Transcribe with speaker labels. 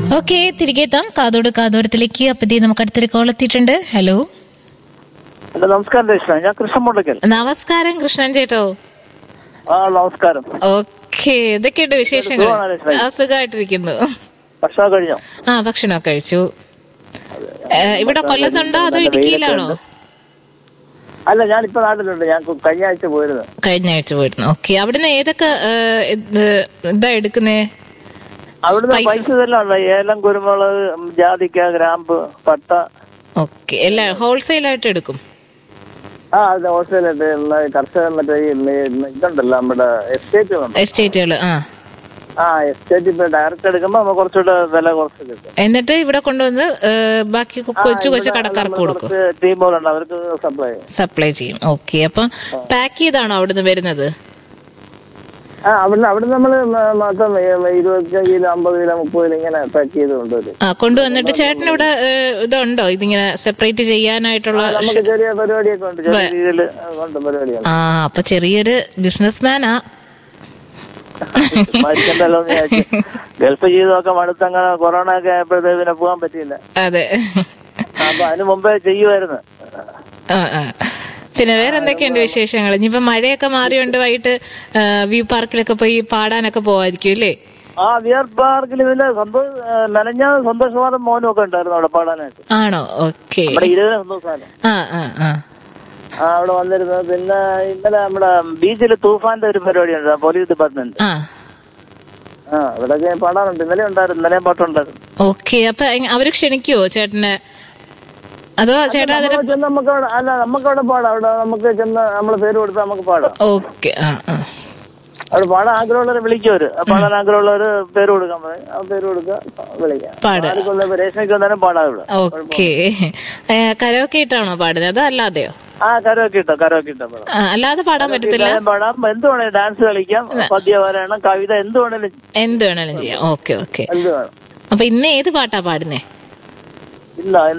Speaker 1: Okay തിരികെ എത്താം കാതോട് കാതോരത്തിലേക്ക് അപ്പതി നമുക്ക് അടുത്തൊരു കോൾ എത്തിയിട്ടുണ്ട് ഹലോ
Speaker 2: ഹലോ നമസ്കാരം രേഷ്മ ഞാൻ കൃഷ്ണൻ മുണ്ടക്കൽ
Speaker 1: നമസ്കാരം കൃഷ്ണൻ ചേട്ടോ
Speaker 2: ആ നമസ്കാരം
Speaker 1: ഓക്കെ ഇതൊക്കെയുണ്ട് വിശേഷങ്ങൾ
Speaker 2: സുഖമാണോ രേഷ്മ?
Speaker 1: ആ, സുഖമായിട്ടിരിക്കുന്നു
Speaker 2: ഭക്ഷണം കഴിഞ്ഞോ
Speaker 1: ആ ഭക്ഷണമൊക്കെ കഴിച്ചു ഏ, ഇവിടെ കൊല്ലത്തുണ്ടോ അതോ ഇടുക്കിയിലാണോ
Speaker 2: അല്ല ഞാൻ ഇപ്പൊ നാട്ടിലുണ്ട് ഞാൻ കു- കഴിഞ്ഞ ആഴ്ച പോയിരുന്നു
Speaker 1: കഴിഞ്ഞ ആഴ്ച പോയിരുന്നു ഓക്കെ അവിടുന്ന് ഏതൊക്കെ ഏ, ഇത് ഇതാ എടുക്കുന്നേ
Speaker 2: അവിടുന്ന്
Speaker 1: Spices.
Speaker 2: പൈസ ഇതെല്ലാം ഉണ്ട് ഏലം കുരുമുളക് ഉം, ജാതിക്ക ഗ്രാമ്പ് പട്ട
Speaker 1: ഓക്കെ എല്ലാം ഹോൾസെയിൽ ആയിട്ട് എടുക്കും
Speaker 2: ആ അത് ഹോൾസെയിലായിട്ട് കർഷകർ മറ്റേ ഈ മേ- ഇതുണ്ടല്ലോ നമ്മുടെ എസ്റ്റേറ്റുകളുണ്ട്
Speaker 1: എസ്റ്റേറ്റുകൾ ആ
Speaker 2: ആ എസ്റ്റേറ്റ് ഇപ്പൊ ഡയറക്റ്റ് എടുക്കുമ്പോ നമുക്ക് കുറച്ചുകൂടെ വില കുറച്ച് കിട്ടും
Speaker 1: എന്നിട്ട് ഇവിടെ കൊണ്ടുവന്ന് ഏ, ബാക്കി കൊ- കൊച്ചു കൊച്ചു കടക്കാർക്ക് കൊടുക്കും
Speaker 2: ടീമുകളുണ്ട് അവർക്ക് സപ്ലൈ ചെയ്യും
Speaker 1: സപ്ലൈ ചെയ്യും ഓക്കെ അപ്പം പാക്ക് ചെയ്താണോ അവിടുന്ന് വരുന്നത്
Speaker 2: ആ അവിടുന്ന് അവിടുന്ന് നമ്മള് മ- മൊത്തം ഇരുപത്തി കിലോ അമ്പത് കിലോ മുപ്പത് കിലോ ഇങ്ങനെ പാക്ക് ചെയ്ത് കൊണ്ടുവരും
Speaker 1: ആ കൊണ്ടുവന്നിട്ട് ചേട്ടൻ ഇവിടെ ഇതുണ്ടോ ഇതിങ്ങനെ സെപ്പറേറ്റ് ചെയ്യാനായിട്ടുള്ള
Speaker 2: നമുക്ക് ചെറിയ പരിപാടിയൊക്കെ ഉണ്ട് ചെറിയ രീതിയിൽ ഉണ്ട് പരിപാടികൾ
Speaker 1: ആ അപ്പൊ ചെറിയൊരു ബിസിനസ്മാനാ
Speaker 2: മരിക്കണ്ടല്ലോ എന്ന് വിചാരിച്ചു ഗൾഫ് ജീവിതമൊക്കെ മടുത്തങ്ങനെ കൊറോണ ഒക്കെ ആയപ്പോഴത്തേക്ക് പിന്നെ പോകാൻ പറ്റിയില്ല
Speaker 1: അതെ
Speaker 2: അപ്പൊ അതിന് മുമ്പേ ചെയ്യുമായിരുന്നു
Speaker 1: ആ ആ പിന്നെ വേറെ എന്തൊക്കെയുണ്ട് വിശേഷങ്ങൾ ഇനിയിപ്പോ മഴയൊക്കെ മാറിയോണ്ട് വൈകിട്ട് ആ, വ്യൂ പാർക്കിലൊക്കെ പോയി പാടാനൊക്കെ പോവായിരിക്കും അല്ലേ
Speaker 2: ആ വിയർ പാർക്കിൽ പിന്നെ സന്തോഷ് നനഞ്ഞ സന്തോഷവാദം മോനും ഒക്കെ ഉണ്ടായിരുന്നു അവിടെ പാടാനായിട്ട്
Speaker 1: ആണോ ഓക്കെ
Speaker 2: നമ്മുടെ ഇരുപതിന് സന്തോഷവാദം
Speaker 1: ആ ആ ആ
Speaker 2: ആ അവിടെ വന്നിരുന്നത് പിന്നെ ഇന്നലെ നമ്മുടെ ബീച്ചിൽ തൂഫാന്റെ ഒരു പരിപാടി ഉണ്ട് പോലീസ് ഡിപ്പാർട്ട്മെന്റ്
Speaker 1: ആ
Speaker 2: ആ ഇവിടെയൊക്കെ പാടാനുണ്ട് ഇന്നലെ ഉണ്ടായിരുന്നു ഇന്നലെയും പാട്ടുണ്ടായിരുന്നു
Speaker 1: ഓക്കെ അപ്പൊ എങ്ങ- അവര് ക്ഷണിക്കുവോ ചേട്ടനെ അതോ ചേട്ടാ അതിന്
Speaker 2: നമ്മൾ ചെന്ന് നമുക്ക് അവിടെ അല്ല നമുക്ക് അവിടെ പാടാം അവിടെ നമുക്ക് ചെന്ന് നമ്മള് പേര് കൊടുത്താൽ നമുക്ക് പാടാം
Speaker 1: ഓക്കെ ആ ആ
Speaker 2: അവിടെ പാടാൻ ആഗ്രഹമുള്ളവരെ വിളിക്കും അവര് ആ പാടാൻ ആഗ്രഹമുള്ളവര് പേര് കൊടുക്കാൻ പറയും ആ പേര് കൊടുക്കുക വിളിക്കാം
Speaker 1: പാടുക.
Speaker 2: ആർക്കുള്ള രേഷനയ്ക്ക് വന്നാലും പാടാം ഇവിടെ
Speaker 1: ഓക്കെ കരോക്കെ ഇട്ടാണോ പാടുന്നത് അതോ അല്ലാതെയോ
Speaker 2: ആ കരോക്കെ ഇട്ടോ കരോക്കെ ഇട്ടോ പാടാം
Speaker 1: ആ, അല്ലാതെ പാടാൻ പറ്റത്തില്ല
Speaker 2: ഇട്ടാലും പാടാം എന്ത് വേണേലും ഡാൻസ് കളിക്കാം പദ്യ പാരായണം കവിത എന്ത് വേണേലും
Speaker 1: എന്ത് വേണേലും ചെയ്യാം ഓക്കെ ഓക്കെ
Speaker 2: എന്ത് വേണം
Speaker 1: അപ്പൊ ഇന്ന് ഏത് പാട്ടാ പാടുന്നേ
Speaker 2: ഇല്ല